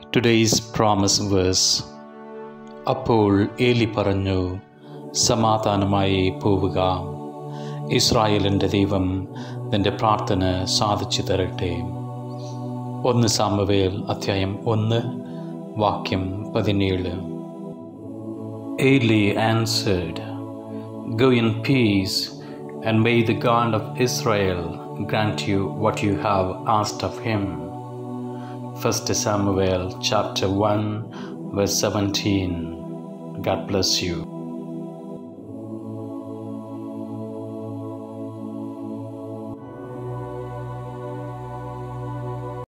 Today's promise verse അപ്പോൾ ഏലി പറഞ്ഞു സമാധാനമായി പോവുക ഇസ്രായേലിൻ്റെ ദൈവം നിന്റെ പ്രാർത്ഥന സാധിച്ചു തരട്ടെ ഒന്ന് സാമവേൽ അധ്യായം ഒന്ന് വാക്യം പതിനേഴ് Eli answered, Go in peace, and may the God of Israel grant you what you have asked of him. 1 Samuel chapter 1 verse 17. God bless you.